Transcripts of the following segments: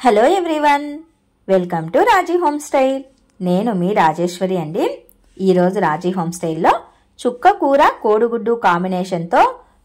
hello everyone welcome to Raji home style నేను మీ రాజేశ్వరి అండి ఈరోజు రాజీ హోమ్ స్టైల్లో చుక్క కూర కోడిగుడ్డు కాంబినేషన్తో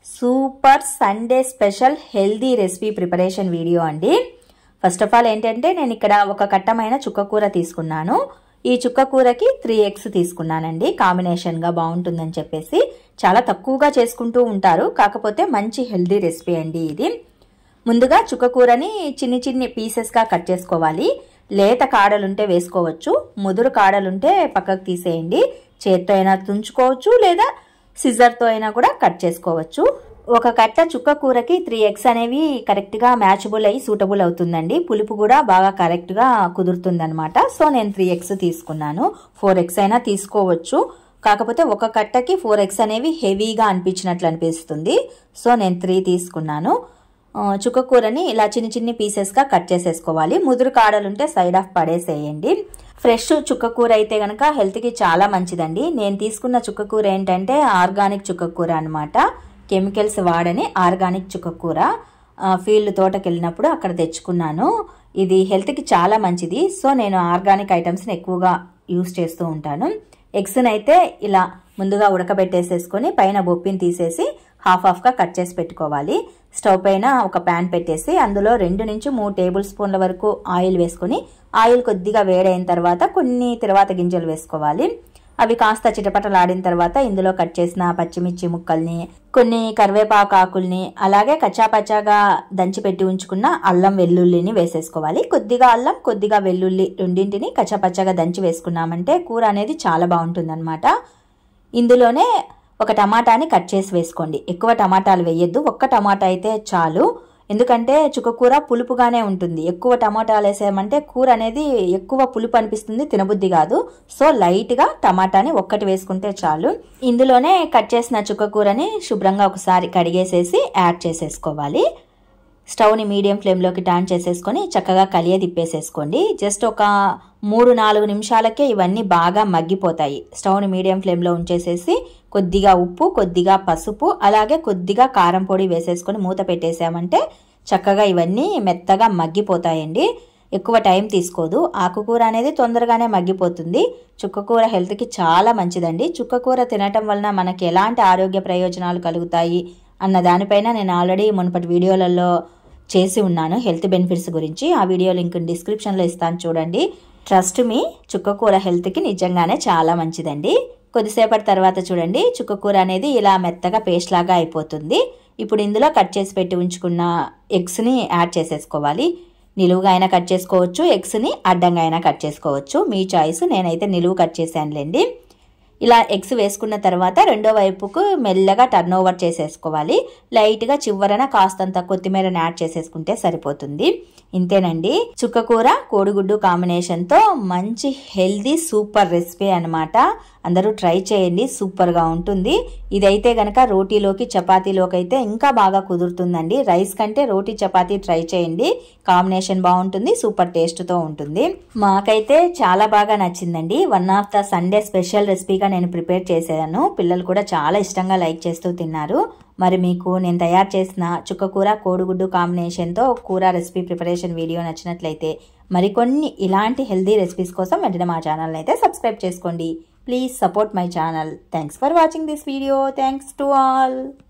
super Sunday special healthy recipe preparation video అండి ఫస్ట్ ఆఫ్ ఆల్ ఏంటంటే నేను ఇక్కడ ఒక కట్టమైన చుక్క కూర తీసుకున్నాను ఈ చుక్క కూరకి త్రీ ఎగ్స్ తీసుకున్నానండి కాంబినేషన్గా బాగుంటుందని చెప్పేసి చాలా తక్కువగా చేసుకుంటూ ఉంటారు కాకపోతే మంచి హెల్దీ రెసిపీ అండి ఇది ముందుగా చుక్కకూరని చిన్ని చిన్ని పీసెస్గా కట్ చేసుకోవాలి లేత కాడలుంటే వేసుకోవచ్చు ముదురు కాడలుంటే పక్కకు తీసేయండి చేత్తో అయినా తుంచుకోవచ్చు లేదా సిజర్తో అయినా కూడా కట్ చేసుకోవచ్చు ఒక కట్ట చుక్క కూరకి త్రీ ఎగ్స్ అనేవి కరెక్ట్గా మ్యాచబుల్ అయ్యి సూటబుల్ అవుతుందండి పులుపు కూడా బాగా కరెక్ట్గా కుదురుతుంది అనమాట సో నేను త్రీ ఎగ్స్ తీసుకున్నాను ఫోర్ ఎగ్స్ అయినా తీసుకోవచ్చు కాకపోతే ఒక కట్టకి ఫోర్ ఎగ్స్ అనేవి హెవీగా అనిపించినట్లు అనిపిస్తుంది సో నేను త్రీ తీసుకున్నాను చుక్క కూరని ఇలా చిన్న చిన్ని పీసెస్గా కట్ చేసేసుకోవాలి ముదురు కాడలుంటే సైడ్ ఆఫ్ పడేసేయండి ఫ్రెష్ చుక్క కూర అయితే కనుక హెల్త్కి చాలా మంచిదండి నేను తీసుకున్న చుక్క కూర ఏంటంటే ఆర్గానిక్ చుక్క కూర అనమాట కెమికల్స్ వాడని ఆర్గానిక్ చుక్క కూర ఫీల్డ్ తోటకి వెళ్ళినప్పుడు అక్కడ తెచ్చుకున్నాను ఇది హెల్త్కి చాలా మంచిది సో నేను ఆర్గానిక్ ఐటమ్స్ని ఎక్కువగా యూస్ చేస్తూ ఉంటాను ఎగ్స్ని అయితే ఇలా ముందుగా ఉడకబెట్టేసేసుకొని పైన బొప్పిని తీసేసి హాఫ్ హాఫ్గా కట్ చేసి పెట్టుకోవాలి స్టవ్ పైన ఒక ప్యాన్ పెట్టేసి అందులో రెండు నుంచి మూడు టేబుల్ స్పూన్ల వరకు ఆయిల్ వేసుకొని ఆయిల్ కొద్దిగా వేడైన తర్వాత కొన్ని తర్వాత గింజలు వేసుకోవాలి అవి కాస్త చిటపటలాడిన తర్వాత ఇందులో కట్ చేసిన పచ్చిమిర్చి ముక్కల్ని కొన్ని కరివేపాకు ఆకుల్ని అలాగే కచ్చాపచ్చాగా దంచి పెట్టి ఉంచుకున్న అల్లం వెల్లుల్లిని వేసేసుకోవాలి కొద్దిగా అల్లం కొద్దిగా వెల్లుల్లి రెండింటిని కచ్చాపచ్చాగా దంచి వేసుకున్నామంటే కూర అనేది చాలా బాగుంటుందన్నమాట ఇందులోనే ఒక టమాటాని కట్ చేసి వేసుకోండి ఎక్కువ టమాటాలు వేయొద్దు ఒక్క టమాటా అయితే చాలు ఎందుకంటే చుక్కకూర పులుపుగానే ఉంటుంది ఎక్కువ టమాటాలు వేసామంటే కూర అనేది ఎక్కువ పులుపు అనిపిస్తుంది తినబుద్ధి కాదు సో లైట్గా టమాటాని ఒక్కటి వేసుకుంటే చాలు ఇందులోనే కట్ చేసిన చుక్కకూరని శుభ్రంగా ఒకసారి కడిగేసేసి యాడ్ చేసేసుకోవాలి స్టవ్ని మీడియం ఫ్లేమ్లోకి టర్న్ చేసేసుకొని చక్కగా కలియ తిప్పేసేసుకోండి జస్ట్ ఒక మూడు నాలుగు నిమిషాలకే ఇవన్నీ బాగా మగ్గిపోతాయి స్టవ్ని మీడియం ఫ్లేమ్లో ఉంచేసేసి కొద్దిగా ఉప్పు కొద్దిగా పసుపు అలాగే కొద్దిగా కారం పొడి వేసేసుకొని మూత పెట్టేసామంటే చక్కగా ఇవన్నీ మెత్తగా మగ్గిపోతాయండి ఎక్కువ టైం తీసుకోదు ఆకుకూర అనేది తొందరగానే మగ్గిపోతుంది చుక్కకూర హెల్త్కి చాలా మంచిదండి చుక్కకూర తినటం వలన మనకి ఎలాంటి ఆరోగ్య ప్రయోజనాలు కలుగుతాయి అన్న దానిపైన నేను ఆల్రెడీ మునుపటి వీడియోలలో చేసి ఉన్నాను హెల్త్ బెనిఫిట్స్ గురించి ఆ వీడియో లింక్ డిస్క్రిప్షన్లో ఇస్తాను చూడండి ట్రస్ట్ మీ చుక్కకూర హెల్త్కి నిజంగానే చాలా మంచిదండి కొద్దిసేపటి తర్వాత చూడండి చుక్కకూర అనేది ఇలా మెత్తగా పేస్ట్ లాగా అయిపోతుంది ఇప్పుడు ఇందులో కట్ చేసి పెట్టి ఉంచుకున్న ఎగ్స్ని యాడ్ చేసేసుకోవాలి నిలువుగా అయినా కట్ చేసుకోవచ్చు ఎగ్స్ని అడ్డంగా అయినా కట్ చేసుకోవచ్చు మీ చాయిస్ నేనైతే నిలువు కట్ చేశానులేండి ఇలా ఎగ్స్ వేసుకున్న తర్వాత రెండో వైపుకు మెల్లగా టర్న్ ఓవర్ చేసేసుకోవాలి లైట్గా చివరన కాస్తంత కొత్తిమీరని యాడ్ చేసేసుకుంటే సరిపోతుంది ఇంతేనండి చుక్కకూర కోడిగుడ్డు కాంబినేషన్తో మంచి హెల్దీ సూపర్ రెసిపీ అనమాట అందరూ ట్రై చేయండి సూపర్గా ఉంటుంది ఇదైతే గనక రోటీలోకి చపాతీలోకి అయితే ఇంకా బాగా కుదురుతుందండి రైస్ కంటే రోటీ చపాతీ ట్రై చేయండి కాంబినేషన్ బాగుంటుంది సూపర్ టేస్ట్తో ఉంటుంది మాకైతే చాలా బాగా నచ్చిందండి one of the Sunday special రెసిపీగా నేను ప్రిపేర్ చేశాను పిల్లలు కూడా చాలా ఇష్టంగా లైక్ చేస్తూ తిన్నారు మరి మీకు నేను తయారు చేసిన చుక్కకూర కోడిగుడ్డు కాంబినేషన్తో కూర రెసిపీ ప్రిపరేషన్ వీడియో నచ్చినట్లయితే మరికొన్ని ఇలాంటి హెల్దీ రెసిపీస్ కోసం వెంటనే మా ఛానల్ని అయితే సబ్స్క్రైబ్ చేసుకోండి please support my channel thanks for watching this video thanks to all